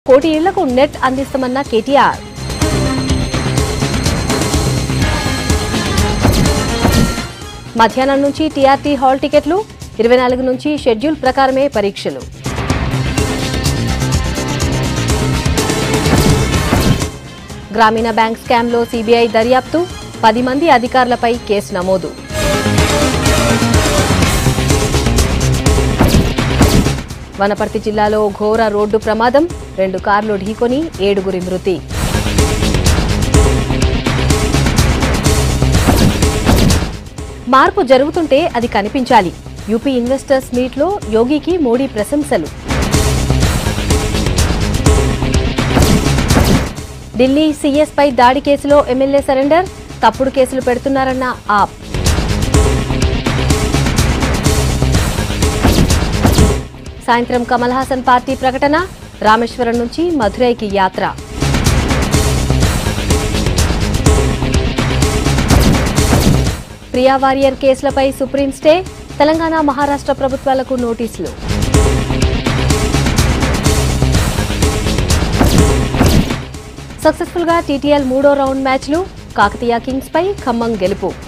కోటి ఇళ్లకు నెట్ అందిస్తామన్న కేటీఆర్ మధ్యాహ్నం నుంచి టీఆర్టీ హాల్ టికెట్లు ఇరవై నాలుగు నుంచి షెడ్యూల్ ప్రకారమే పరీక్షలు గ్రామీణ బ్యాంక్ స్కామ్లో సీబీఐ దర్యాప్తు పది మంది అధికారులపై కేసు నమోదు వనపర్తి జిల్లాలో ఘోర రోడ్డు ప్రమాదం రెండు కార్లు ఢీకొని ఏడుగురి మృతి మార్పు జరుగుతుంటే అది కనిపించాలి యూపీ ఇన్వెస్టర్స్ మీట్లో యోగికి మోడీ ప్రశంసలు ఢిల్లీ సీఎస్ పై దాడి కేసులో ఎమ్మెల్యే సరెండర్ తప్పుడు కేసులు పెడుతున్నారన్న ఆప్ సాయంత్రం కమల్ హాసన్ పార్టీ ప్రకటన రామేశ్వరం నుంచి మధురైకి యాత్ర ప్రియా వారియర్ కేసులపై సుప్రీం స్టే తెలంగాణ మహారాష్ట్ర ప్రభుత్వాలకు నోటీసులు సక్సెస్ఫుల్ గా టీటీఎల్ మూడో రౌండ్ మ్యాచ్లు కాకతీయ కింగ్స్ పై ఖమ్మం గెలుపు